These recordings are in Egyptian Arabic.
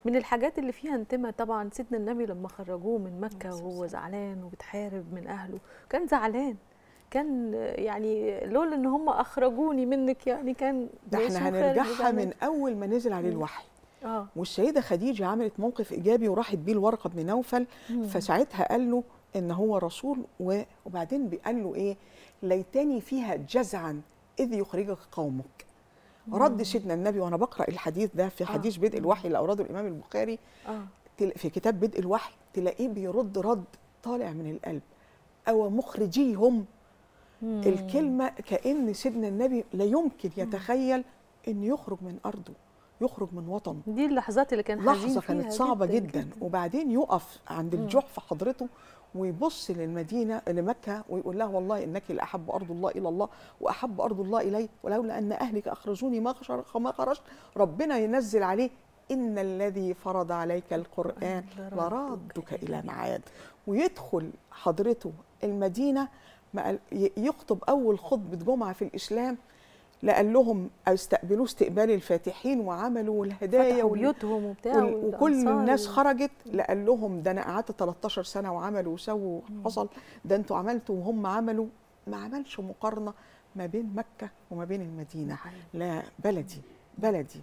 من الحاجات اللي فيها انتماء طبعا سيدنا النبي لما خرجوه من مكه عليه وهو الصلاة زعلان وبتحارب من اهله كان زعلان كان يعني لولا ان هم اخرجوني منك يعني كان ده ماشي احنا وخارج هنرجعها وزعلان. من اول ما نزل عليه مم. الوحي اه والسيده خديجه عملت موقف ايجابي وراحت بيه لورقه بن نوفل مم. فساعتها قال له ان هو رسول و- وبعدين قال له ايه ليتني فيها جزعا اذ يخرجك قومك رد سيدنا النبي وانا بقرا الحديث ده في آه. حديث بدء الوحي اللي اورده الامام البخاري اه تل- في كتاب بدء الوحي تلاقيه بيرد رد طالع من القلب او مخرجيهم مم. الكلمه كان سيدنا النبي لا يمكن يتخيل ان يخرج من ارضه يخرج من وطنه دي اللحظات اللي كان حزين لحظه فيها كانت صعبه جدا, جدا. وبعدين يقف عند مم. الجحفه حضرته ويبص للمدينه لمكه ويقول لها والله انك لاحب ارض الله الى الله واحب ارض الله الي ولولا ان اهلك اخرجوني ما خرج- ما خرجت ربنا ينزل عليه ان الذي فرض عليك القران لرادك الى معاد ويدخل حضرته المدينه ما قال- ي- يخطب اول خطبه جمعه في الاسلام لا قال لهم استقبلوه استقبال الفاتحين وعملوا الهدايا فتحوا وال- بيوتهم وبتاع وال- وكل والأنصار الناس و- خرجت لا قال لهم ده انا قعدت 13 سنه وعملوا وسووا وحصل ده انتوا عملتوا وهم عملوا ما عملش مقارنه ما بين مكه وما بين المدينه حقيقي. لا بلدي بلدي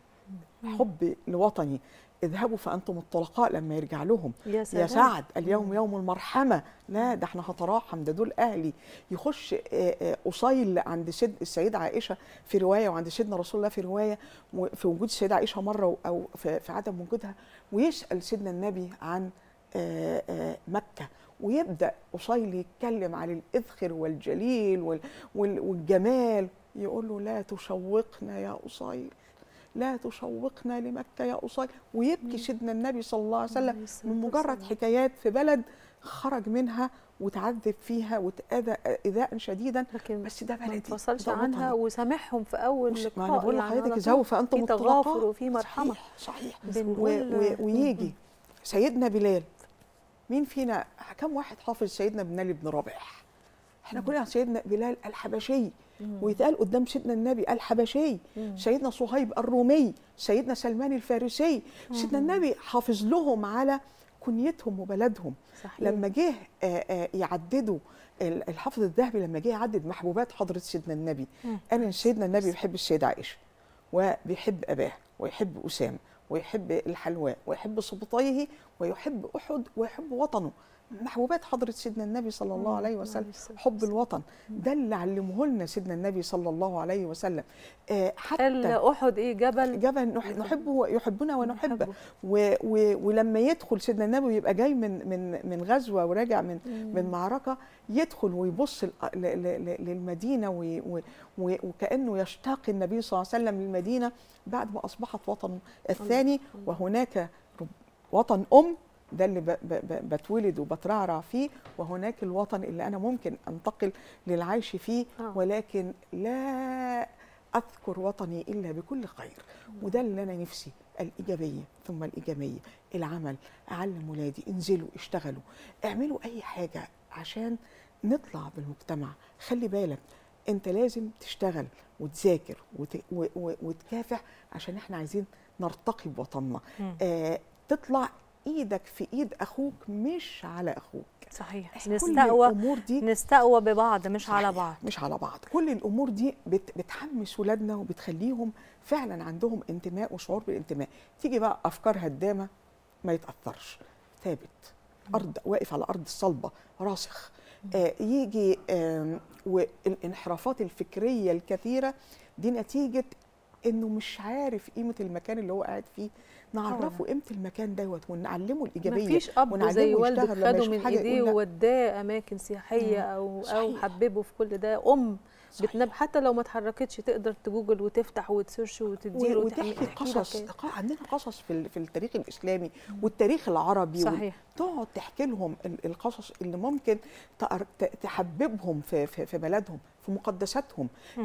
حب لوطني اذهبوا فانتم الطلقاء لما يرجع لهم يا يا سلام. سعد اليوم يوم المرحمه لا ده احنا هتراحم ده دول اهلي يخش آه، آه، اصيل عند سيد السيده عائشه في روايه وعند سيدنا رسول الله في روايه في وجود السيده عائشه مره او في في عدم وجودها ويسال سيدنا النبي عن آه، آه، مكه ويبدا اصيل يتكلم عن الاذخر والجليل وال- وال- والجمال يقول له لا تشوقنا يا اصيل لا تشوقنا لمكه يا اصيل ويبكي سيدنا النبي صلى الله عليه وسلم عليه الصلاة من مجرد والسلام. حكايات في بلد خرج منها وتعذب فيها وتأذى إيذاء شديدا لكن بس ده ما بلدي انفصلش ده عنها وطني. وسامحهم في اول مش- لقاء ما انا بقول يعني على لحضرتك طول اذهبوا فانتم في الطلقاء. تغافر وفي مرحمه صحيح صحيح و بنقول و ويجي سيدنا بلال مين فينا كم واحد حافظ سيدنا بلال بن رابح احنا كلنا سيدنا بلال الحبشي ويتقال قدام سيدنا النبي الحبشي سيدنا صهيب الرومي سيدنا سلمان الفارسي سيدنا النبي حافظ لهم على كنيتهم وبلدهم صحيح. لما جه آه، آه، يعددوا ال- الحافظ الذهبي لما جه يعدد محبوبات حضره سيدنا النبي مم. قال ان سيدنا النبي بيحب السيده عائشه وبيحب اباه ويحب اسامه ويحب الحلواء ويحب سبطيه ويحب احد ويحب وطنه محبوبات حضره سيدنا النبي صلى الله مم. عليه عليه وسلم الصلاة حب الوطن ده اللي علمه لنا سيدنا النبي صلى الله عليه وسلم آه، قال حتى احد ايه جبل جبل نح- نحبه ويحبنا ونحبه نحبه. و و ولما يدخل سيدنا النبي ويبقى جاي من من من غزوه وراجع من من معركه يدخل ويبص ل- ل- ل- للمدينه وي- و- و- وكانه يشتاق النبي صلى الله عليه وسلم للمدينه بعد ما اصبحت وطنه الثاني وهناك رب- وطن ام ده اللي ب- ب- ب- بتولد وبترعرع فيه وهناك الوطن اللي انا ممكن انتقل للعيش فيه آه. ولكن لا اذكر وطني الا بكل خير وده اللي انا نفسي الايجابيه ثم الايجابيه العمل اعلم ولادي انزلوا اشتغلوا اعملوا اي حاجه عشان نطلع بالمجتمع خلي بالك انت لازم تشتغل وتذاكر وت... و... و... وتكافح عشان احنا عايزين نرتقي بوطننا مم. آه تطلع ايدك في ايد اخوك مش على اخوك صحيح كل نستقوى الامور دي نستقوى ببعض مش على صحيح، بعض مش على بعض كل الامور دي بت بتحمس ولادنا وبتخليهم فعلا عندهم انتماء وشعور بالانتماء تيجي بقى افكار هدامه ما يتاثرش ثابت ارض واقف على ارض الصلبه راسخ آه يجي آم، والانحرافات الفكريه الكثيره دي نتيجه انه مش عارف قيمه المكان اللي هو قاعد فيه نعرفه قيمه المكان دوت ونعلمه الايجابيه مفيش اب ونعلمه زي والدك يشتغل لما خده يشوف من حاجة يقول ايديه لا. ووداه اماكن سياحيه او او صحيح. حببه في كل ده ام صحيح. بتنب حتى لو ما اتحركتش تقدر تجوجل وتفتح وتسيرش وتديله و- وتعمل- وتحكي تحكي لك قصص إيه. ق- عندنا قصص في ال- في التاريخ الاسلامي والتاريخ العربي وال- صحيح تقعد تحكي لهم ال- القصص اللي ممكن تقر- ت- تحببهم في في في بلدهم في مقدساتهم